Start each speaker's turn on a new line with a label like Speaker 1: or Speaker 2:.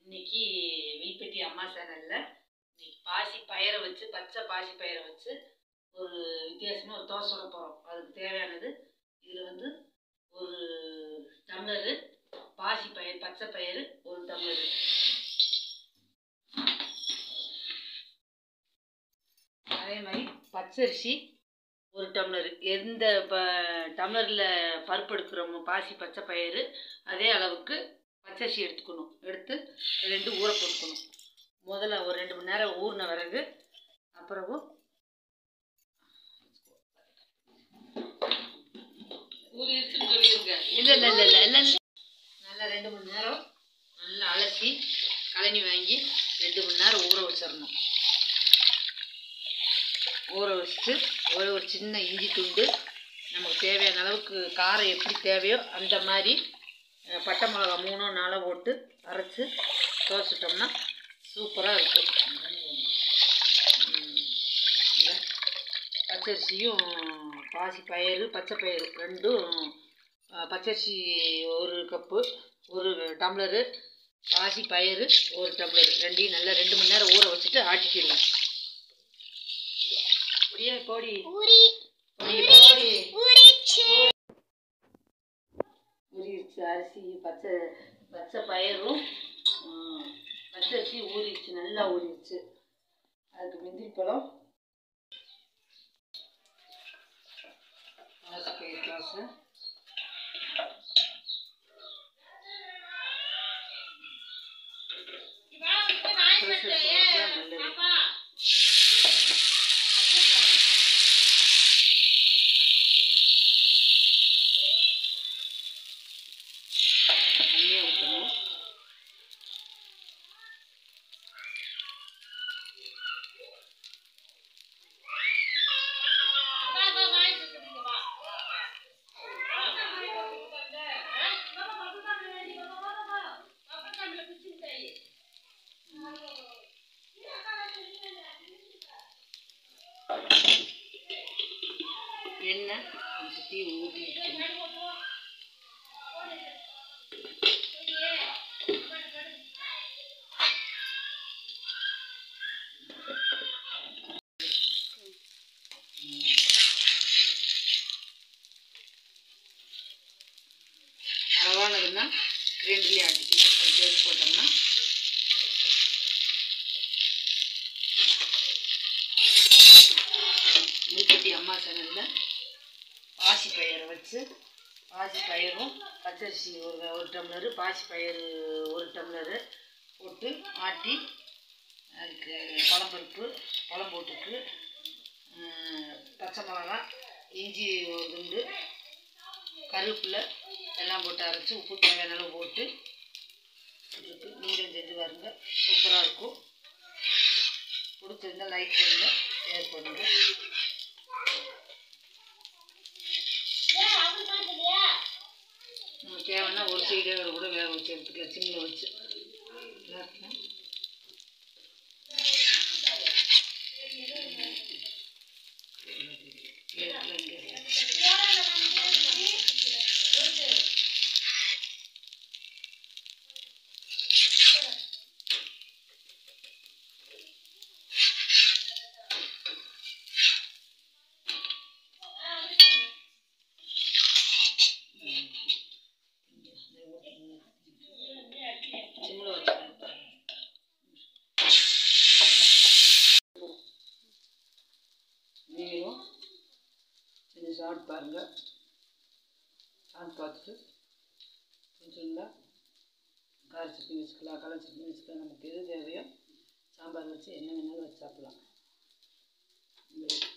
Speaker 1: இன்னைக்கு வில்பட்டி அம்மா சேனலில் இன்னைக்கு பாசி பயிரை வச்சு பச்சை பாசி பயிரை வச்சு ஒரு வித்தியாசமாக ஒரு தோசை சுட போகிறோம் அதுக்கு தேவையானது இதில் வந்து ஒரு டம்ளரு பாசி பயிர் பச்சை பயிறு ஒரு டம்ளரு அதே மாதிரி பச்சரிசி ஒரு டம்ளர் எந்த ப டம்ளரில் பருப்பு எடுக்கிறோமோ பாசி பச்சை பயிறு அதே அளவுக்கு பச்சரிசி எடுத்துக்கணும் எடுத்து ரெண்டு ஊற போட்டுக்கணும் முதல்ல ஒரு ரெண்டு மணி நேரம் ஊறின பிறகு அப்புறவு
Speaker 2: ஊறிடுச்சுன்னு சொல்லியிருங்க
Speaker 1: இல்லை இல்லை இல்லை இல்லை இல்லை நல்லா ரெண்டு மணி நேரம் நல்லா அலசி கழனி வாங்கி ரெண்டு மணி நேரம் ஊற வச்சிடணும் ஊற வச்சுட்டு ஒரு ஒரு சின்ன இஞ்சி துண்டு நமக்கு தேவையான அளவுக்கு காரம் எப்படி தேவையோ அந்த மாதிரி அஹ், பட்டை மிளகா மூணோ நாலோ போட்டு அரைச்சி துவச்சிட்டோம்னா சூப்பராக இருக்கும் ம், இந்த பச்சரிசியும் பாசி பயிறு பச்சை பயிறு ரெண்டும் அஹ், பச்சரிசி ஒரு கப்பு ஒரு டம்ளரு பாசி பயிறு ஒரு டம்ளர் ரெண்டையும் நல்லா ரெண்டு மணி நேரம் ஊற வச்சுட்டு ஆட்டிக்கிடுவோம் அப்படியே போடி
Speaker 3: ஊறி
Speaker 1: போடி போடி
Speaker 3: ஊறிச்சு
Speaker 1: ஊறிடுச்சு அரிசி பச்சை பச்சை பயிரும் ம், பச்சரிசி ஊறிடுச்சு நல்லா ஊறிடுச்சு அதுக்கு முந்திரி பழம் பாசி பயிர் தோசை தோசை சுட்டா நல்லது தண்ணியை ஊற்றணும் எண்ணெய் சுற்றி ஊற்றி அளவானதுன்னா ரெண்டுலேயே ஆட்டிக்கலாம் அது சேர்த்து போட்டோம்னா மூப்பட்டி அம்மா சேனலில் பாசி பயிரை வச்சு பாசி பயிரும் பச்சரிசி ஒரு ஒரு டம்ளரு பாசி பயிறு ஒரு டம்ளரு போட்டு ஆட்டி அதுக்கு பழம்பருப்பு பழம் போட்டுக்கு ம், பச்சை மிளகா இஞ்சி ஒரு துண்டு கருவேப்பிலை எல்லாம் போட்டு அரைச்சி உப்பு தேவையான அளவு போட்டு இருக்கு நீங்களும் செஞ்சு பாருங்க சூப்பராக இருக்கும் பிடிச்சிருந்தா லைக் பண்ணுங்க ஷேர் பண்ணுங்க நமக்கு தேவைன்னா ஒரு சைடே கூட வேக வச்சு எடுத்துக்கலாம் சிம்மில் வச்சு நல்லா இருக்குமா? பிளேட்ல இங்கே சிம்மில் வச்சுக்கணும் நீங்களும் செஞ்சு சாப்பிட்டு பாருங்கள் சாப்பிட்டு பார்த்துட்டு கொஞ்சம் இருந்தால் கார சட்னி வச்சுக்கலாம் கடலை சட்னி வச்சுக்கலாம் நமக்கு எது தேவையோ சாம்பார் வச்சு என்ன வேணாலும் வச்சு சாப்பிட்லாம் உங்களுக்கு